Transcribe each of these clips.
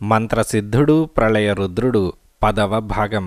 మంత్రసిద్ధుడు ప్రళయరుద్రుడు పదవ భాగం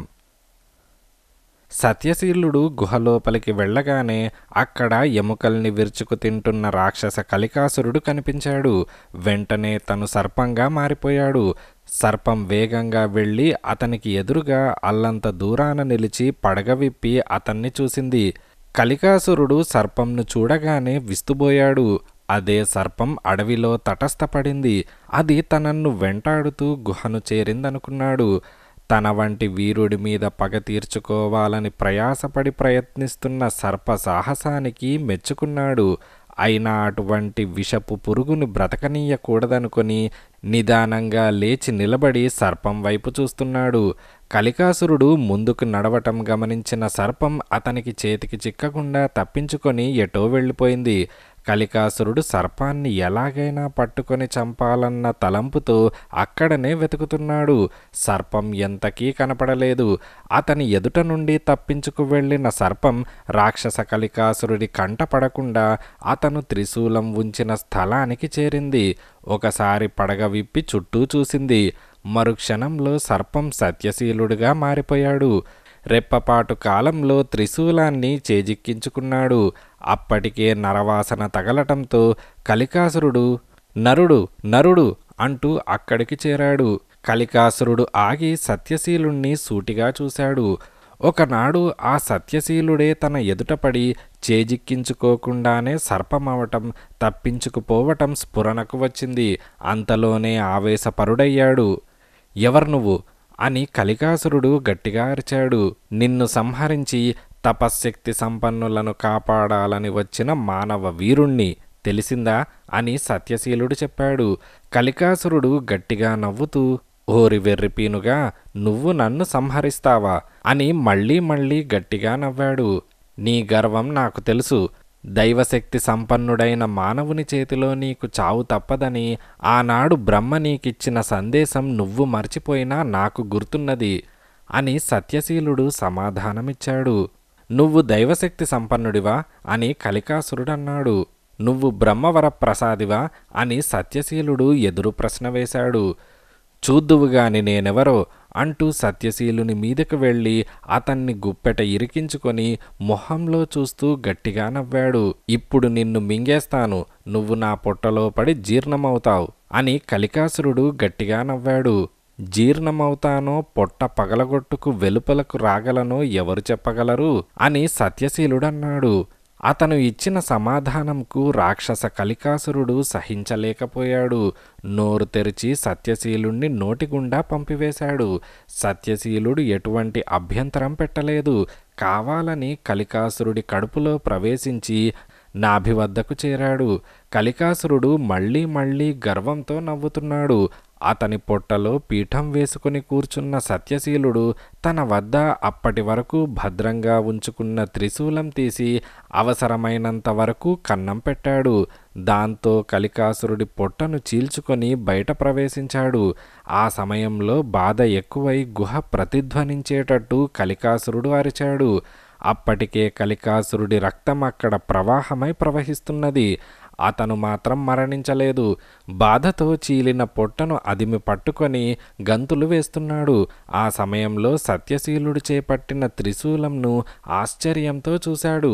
సత్యశీలుడు గుహలోపలికి వెళ్ళగానే అక్కడ ఎముకల్ని విరుచుకు తింటున్న రాక్షస కలికాసురుడు కనిపించాడు వెంటనే తను సర్పంగా మారిపోయాడు సర్పం వేగంగా వెళ్ళి అతనికి ఎదురుగా అల్లంత దూరాన నిలిచి పడగ విప్పి అతన్ని చూసింది కలికాసురుడు సర్పంను చూడగానే విస్తుబోయాడు అదే సర్పం అడవిలో తటస్థపడింది అది తనన్ను వెంటాడుతూ గుహను చేరిందనుకున్నాడు తన వంటి వీరుడి మీద పగ తీర్చుకోవాలని ప్రయాసపడి ప్రయత్నిస్తున్న సర్ప సాహసానికి మెచ్చుకున్నాడు అయినా అటువంటి విషపు పురుగును బ్రతకనీయకూడదనుకొని నిదానంగా లేచి నిలబడి సర్పం వైపు చూస్తున్నాడు కలికాసురుడు ముందుకు నడవటం గమనించిన సర్పం అతనికి చేతికి చిక్కకుండా తప్పించుకొని ఎటో వెళ్ళిపోయింది కలికాసురుడు సర్పాన్ని ఎలాగైనా పట్టుకొని చంపాలన్న తలంపుతో అక్కడనే వెతుకుతున్నాడు సర్పం ఎంతకీ కనపడలేదు అతని ఎదుట నుండి తప్పించుకు వెళ్ళిన సర్పం రాక్షస కలికాసురుడి కంట పడకుండా అతను త్రిశూలం ఉంచిన స్థలానికి చేరింది ఒకసారి పడగ విప్పి చుట్టూ చూసింది మరుక్షణంలో సర్పం సత్యశీలుడిగా మారిపోయాడు రెప్పపాటు కాలంలో త్రిశూలాన్ని చేజిక్కించుకున్నాడు అప్పటికే నరవాసన తగలటంతో కలికాసురుడు నరుడు నరుడు అంటూ అక్కడికి చేరాడు కలికాసురుడు ఆగి సత్యశీలుణ్ణి సూటిగా చూశాడు ఒకనాడు ఆ సత్యశీలుడే తన ఎదుటపడి చేజిక్కించుకోకుండానే సర్పమవటం తప్పించుకుపోవటం స్ఫురణకు వచ్చింది అంతలోనే ఆవేశపరుడయ్యాడు ఎవరు నువ్వు అని కలికాసురుడు గట్టిగా అరిచాడు నిన్ను సంహరించి తపశ్శక్తి సంపన్నులను కాపాడాలని వచ్చిన మానవ వీరుణ్ణి తెలిసిందా అని సత్యశీలుడు చెప్పాడు కలికాసురుడు గట్టిగా నవ్వుతూ ఓరి వెర్రిపీనుగా నువ్వు నన్ను సంహరిస్తావా అని మళ్ళీ మళ్ళీ గట్టిగా నవ్వాడు నీ గర్వం నాకు తెలుసు దైవశక్తి సంపన్నుడైన మానవుని చేతిలో నీకు చావు తప్పదని ఆనాడు బ్రహ్మ నీకిచ్చిన సందేశం నువ్వు మర్చిపోయినా నాకు గుర్తున్నది అని సత్యశీలుడు సమాధానమిచ్చాడు నువ్వు దైవశక్తి సంపన్నుడివా అని కలికాసురుడన్నాడు నువ్వు బ్రహ్మవర ప్రసాదివా అని సత్యశీలుడు ఎదురు ప్రశ్న వేశాడు చూద్దువుగాని నేనెవరో అంటూ సత్యశీలుని మీదకు వెళ్ళి అతన్ని గుప్పెట ఇరికించుకొని మొహంలో చూస్తూ గట్టిగా నవ్వాడు ఇప్పుడు నిన్ను మింగేస్తాను నువ్వు నా పొట్టలో పడి జీర్ణమవుతావు అని కలికాసురుడు గట్టిగా నవ్వాడు జీర్ణమవుతానో పొట్ట పగలగొట్టుకు వెలుపలకు రాగలనో ఎవరు చెప్పగలరు అని సత్యశీలుడన్నాడు అతను ఇచ్చిన సమాధానంకు రాక్షస కలికాసురుడు సహించలేకపోయాడు నోరు తెరిచి సత్యశీలుణ్ణి నోటిగుండా పంపివేశాడు సత్యశీలుడు ఎటువంటి అభ్యంతరం పెట్టలేదు కావాలని కలికాసురుడి కడుపులో ప్రవేశించి నాభి వద్దకు చేరాడు కలికాసురుడు మళ్ళీ మళ్ళీ గర్వంతో నవ్వుతున్నాడు అతని పొట్టలో పీఠం వేసుకుని కూర్చున్న సత్యశీలుడు తన వద్ద అప్పటి వరకు భద్రంగా ఉంచుకున్న త్రిశూలం తీసి అవసరమైనంత వరకు కన్నం పెట్టాడు దాంతో కలికాసురుడి పొట్టను చీల్చుకొని బయట ప్రవేశించాడు ఆ సమయంలో బాధ ఎక్కువై గుహ ప్రతిధ్వనించేటట్టు కలికాసురుడు అరిచాడు అప్పటికే కలికాసురుడి రక్తం అక్కడ ప్రవాహమై ప్రవహిస్తున్నది అతను మాత్రం మరణించలేదు బాధతో చీలిన పొట్టను అదిమి పట్టుకొని గంతులు వేస్తున్నాడు ఆ సమయంలో సత్యశీలుడు చేపట్టిన త్రిశూలంను ఆశ్చర్యంతో చూశాడు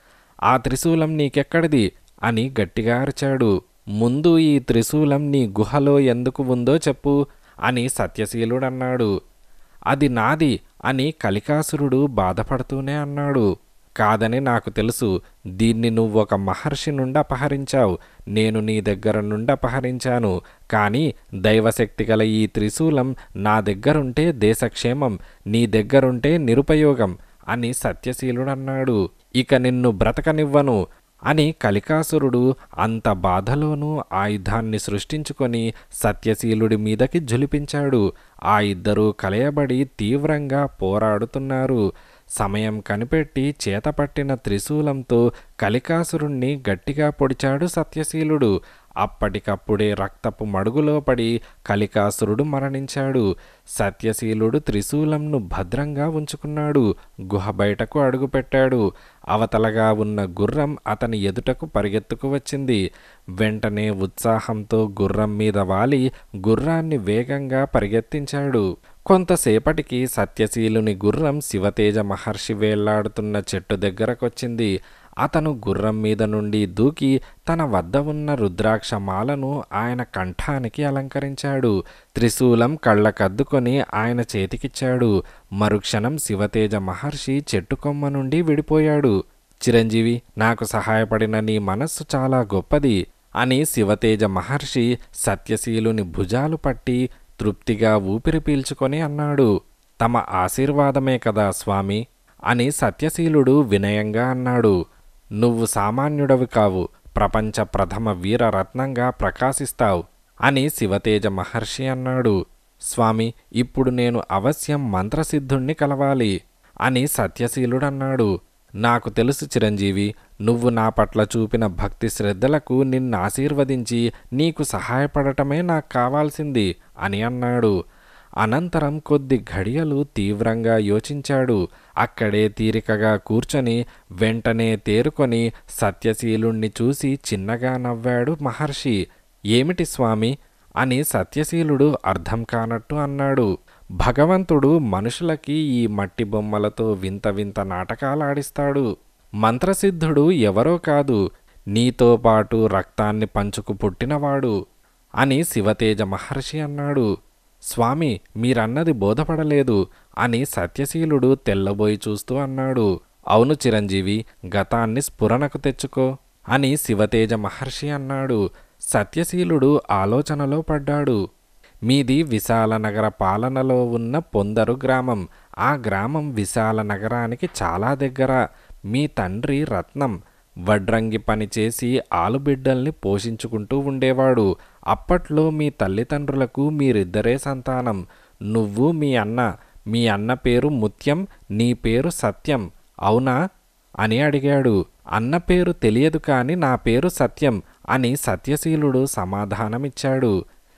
ఆ త్రిశూలం నీకెక్కడిది అని గట్టిగా అరిచాడు ముందు ఈ త్రిశూలం నీ గుహలో ఎందుకు ఉందో చెప్పు అని సత్యశీలుడన్నాడు అది నాది అని కలికాసురుడు బాధపడుతూనే అన్నాడు కాదని నాకు తెలుసు దీన్ని నువ్వు ఒక మహర్షి నుండి అపహరించావు నేను నీ దగ్గర నుండి అపహరించాను కానీ దైవశక్తి గల ఈ త్రిశూలం నా దగ్గరుంటే దేశక్షేమం నీ దగ్గరుంటే నిరుపయోగం అని సత్యశీలుడన్నాడు ఇక నిన్ను బ్రతకనివ్వను అని కలికాసురుడు అంత బాధలోనూ ఆయుధాన్ని సృష్టించుకొని సత్యశీలుడి మీదకి జులిపించాడు ఆ ఇద్దరూ కలయబడి తీవ్రంగా పోరాడుతున్నారు సమయం కనిపెట్టి చేతపట్టిన త్రిశూలంతో కలికాసురుణ్ణి గట్టిగా పొడిచాడు సత్యశీలుడు అప్పటికప్పుడే రక్తపు మడుగులో పడి కలికాసురుడు మరణించాడు సత్యశీలుడు త్రిశూలంను భద్రంగా ఉంచుకున్నాడు గుహ బయటకు అడుగుపెట్టాడు అవతలగా ఉన్న గుర్రం అతని ఎదుటకు పరిగెత్తుకు వచ్చింది వెంటనే ఉత్సాహంతో గుర్రం మీద వాలి గుర్రాన్ని వేగంగా పరిగెత్తించాడు కొంతసేపటికి సత్యశీలుని గుర్రం శివతేజ మహర్షి వేళ్లాడుతున్న చెట్టు దగ్గరకొచ్చింది అతను గుర్రం మీద నుండి దూకి తన వద్ద ఉన్న రుద్రాక్ష మాలను ఆయన కంఠానికి అలంకరించాడు త్రిశూలం కళ్ళకద్దుకొని ఆయన చేతికిచ్చాడు మరుక్షణం శివతేజ మహర్షి చెట్టు కొమ్మ నుండి విడిపోయాడు చిరంజీవి నాకు సహాయపడిన నీ మనస్సు చాలా గొప్పది అని శివతేజ మహర్షి సత్యశీలుని భుజాలు పట్టి తృప్తిగా ఊపిరి పీల్చుకొని అన్నాడు తమ ఆశీర్వాదమే కదా స్వామి అని సత్యశీలుడు వినయంగా అన్నాడు నువ్వు సామాన్యుడవి కావు ప్రపంచ ప్రథమ వీరరత్నంగా ప్రకాశిస్తావు అని శివతేజ మహర్షి అన్నాడు స్వామి ఇప్పుడు నేను అవశ్యం మంత్రసిద్ధుణ్ణి కలవాలి అని సత్యశీలుడన్నాడు నాకు తెలుసు చిరంజీవి నువ్వు నా పట్ల చూపిన భక్తి శ్రద్ధలకు నిన్ను ఆశీర్వదించి నీకు సహాయపడటమే నాకు కావాల్సింది అని అన్నాడు అనంతరం కొద్ది ఘడియలు తీవ్రంగా యోచించాడు అక్కడే తీరికగా కూర్చొని వెంటనే తేరుకొని సత్యశీలుణ్ణి చూసి చిన్నగా నవ్వాడు మహర్షి ఏమిటి స్వామి అని సత్యశీలుడు అర్థం కానట్టు అన్నాడు భగవంతుడు మనుషులకి ఈ మట్టి బొమ్మలతో వింత వింత నాటకాలాడిస్తాడు మంత్రసిద్ధుడు ఎవరో కాదు నీతో పాటు రక్తాన్ని పంచుకు పుట్టినవాడు అని శివతేజ మహర్షి అన్నాడు స్వామి మీరన్నది బోధపడలేదు అని సత్యశీలుడు తెల్లబోయి చూస్తూ అన్నాడు అవును చిరంజీవి గతాన్ని స్ఫురణకు తెచ్చుకో అని శివతేజ మహర్షి అన్నాడు సత్యశీలుడు ఆలోచనలో పడ్డాడు మీది విశాల నగర పాలనలో ఉన్న పొందరు గ్రామం ఆ గ్రామం విశాల నగరానికి చాలా దగ్గర మీ తండ్రి రత్నం వడ్రంగి పని చేసి ఆలుబిడ్డల్ని పోషించుకుంటూ ఉండేవాడు అప్పట్లో మీ తల్లిదండ్రులకు మీరిద్దరే సంతానం నువ్వు మీ అన్న మీ అన్న పేరు ముత్యం నీ పేరు సత్యం అవునా అని అడిగాడు అన్న పేరు తెలియదు కాని నా పేరు సత్యం అని సత్యశీలుడు సమాధానమిచ్చాడు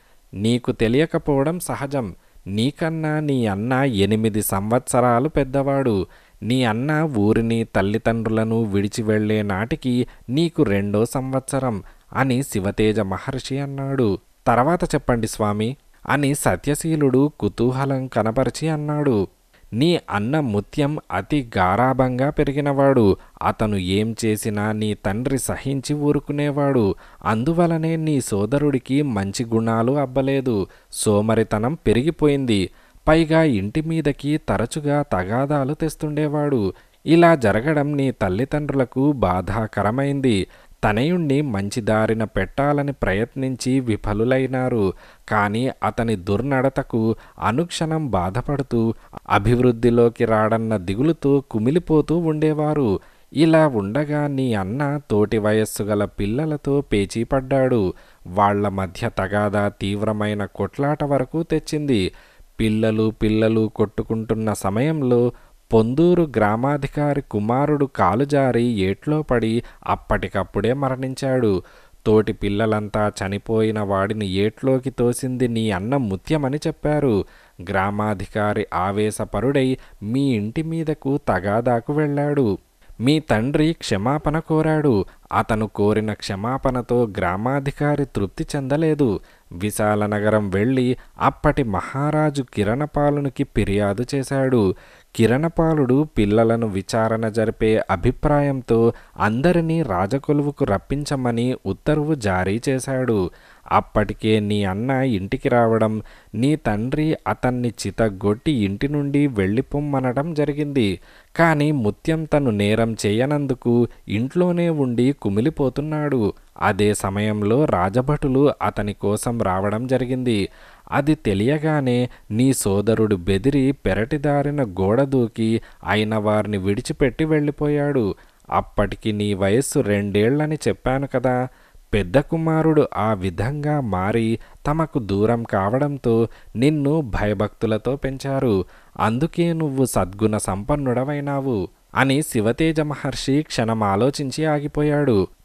నీకు తెలియకపోవడం సహజం నీకన్నా నీ అన్న ఎనిమిది సంవత్సరాలు పెద్దవాడు నీ అన్న ఊరిని తల్లిదండ్రులను విడిచి వెళ్లే నాటికి నీకు రెండో సంవత్సరం అని శివతేజ మహర్షి అన్నాడు తర్వాత చెప్పండి స్వామి అని సత్యశీలుడు కుతూహలం కనపరిచి అన్నాడు నీ అన్న ముత్యం అతి గారాభంగా పెరిగినవాడు అతను ఏం చేసినా నీ తండ్రి సహించి ఊరుకునేవాడు అందువలనే నీ సోదరుడికి మంచి గుణాలు అబ్బలేదు సోమరితనం పెరిగిపోయింది పైగా ఇంటి మీదకి తరచుగా తగాదాలు తెస్తుండేవాడు ఇలా జరగడం నీ తల్లిదండ్రులకు బాధాకరమైంది తనయుణ్ణి మంచి దారిన పెట్టాలని ప్రయత్నించి విఫలులైనారు కానీ అతని దుర్నడతకు అనుక్షణం బాధపడుతూ అభివృద్ధిలోకి రాడన్న దిగులుతో కుమిలిపోతూ ఉండేవారు ఇలా ఉండగా నీ అన్న తోటి వయస్సు గల పిల్లలతో పేచీపడ్డాడు వాళ్ల మధ్య తగాదా తీవ్రమైన కొట్లాట వరకు తెచ్చింది పిల్లలు పిల్లలు కొట్టుకుంటున్న సమయంలో పొందూరు గ్రామాధికారి కుమారుడు కాలుజారి ఏట్లో పడి అప్పటికప్పుడే మరణించాడు తోటి పిల్లలంతా చనిపోయిన వాడిని ఏట్లోకి తోసింది నీ అన్న ముత్యమని చెప్పారు గ్రామాధికారి ఆవేశపరుడై మీ ఇంటి మీదకు తగాదాకు వెళ్ళాడు మీ తండ్రి క్షమాపణ కోరాడు అతను కోరిన క్షమాపణతో గ్రామాధికారి తృప్తి చెందలేదు విశాల నగరం వెళ్ళి అప్పటి మహారాజు కిరణపాలునికి ఫిర్యాదు చేశాడు కిరణపాలుడు పిల్లలను విచారణ జరిపే అభిప్రాయంతో అందరినీ రాజకొలువుకు రప్పించమని ఉత్తర్వు జారీ చేశాడు అప్పటికే నీ అన్న ఇంటికి రావడం నీ తండ్రి అతన్ని చితగొట్టి ఇంటి నుండి వెళ్ళిపోమ్మనడం జరిగింది కానీ ముత్యం తను నేరం చేయనందుకు ఇంట్లోనే ఉండి కుమిలిపోతున్నాడు అదే సమయంలో రాజభటులు అతని కోసం రావడం జరిగింది అది తెలియగానే నీ సోదరుడు బెదిరి పెరటిదారిన గోడ దూకి అయిన వారిని విడిచిపెట్టి వెళ్ళిపోయాడు అప్పటికి నీ వయస్సు రెండేళ్లని చెప్పాను కదా పెద్ద కుమారుడు ఆ విధంగా మారి తమకు దూరం కావడంతో నిన్ను భయభక్తులతో పెంచారు అందుకే నువ్వు సద్గుణ సంపన్నుడవైనావు అని శివతేజ మహర్షి క్షణం ఆలోచించి ఆగిపోయాడు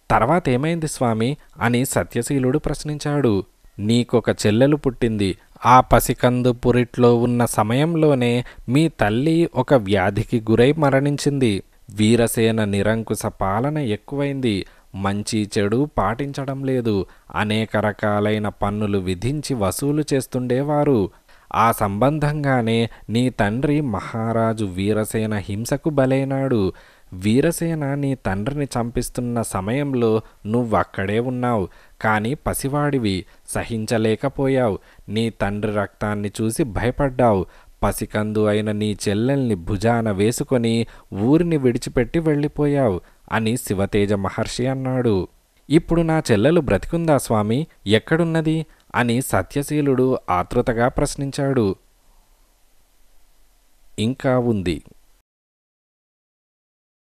తర్వాత ఏమైంది స్వామి అని సత్యశీలుడు ప్రశ్నించాడు నీకొక చెల్లెలు పుట్టింది ఆ పసికందు పురిట్లో ఉన్న సమయంలోనే మీ తల్లి ఒక వ్యాధికి గురై మరణించింది వీరసేన నిరంకుశ పాలన ఎక్కువైంది మంచి చెడు పాటించడం లేదు అనేక రకాలైన పన్నులు విధించి వసూలు చేస్తుండేవారు ఆ సంబంధంగానే నీ తండ్రి మహారాజు వీరసేన హింసకు బలైనాడు వీరసేన నీ తండ్రిని చంపిస్తున్న సమయంలో నువ్వక్కడే ఉన్నావు కానీ పసివాడివి సహించలేకపోయావు నీ తండ్రి రక్తాన్ని చూసి భయపడ్డావు పసికందు అయిన నీ చెల్లెల్ని భుజాన వేసుకొని ఊరిని విడిచిపెట్టి వెళ్ళిపోయావు అని శివతేజ మహర్షి అన్నాడు ఇప్పుడు నా చెల్లెలు బ్రతికుందా స్వామి ఎక్కడున్నది అని సత్యశీలుడు ఆతృతగా ప్రశ్నించాడు ఇంకా ఉంది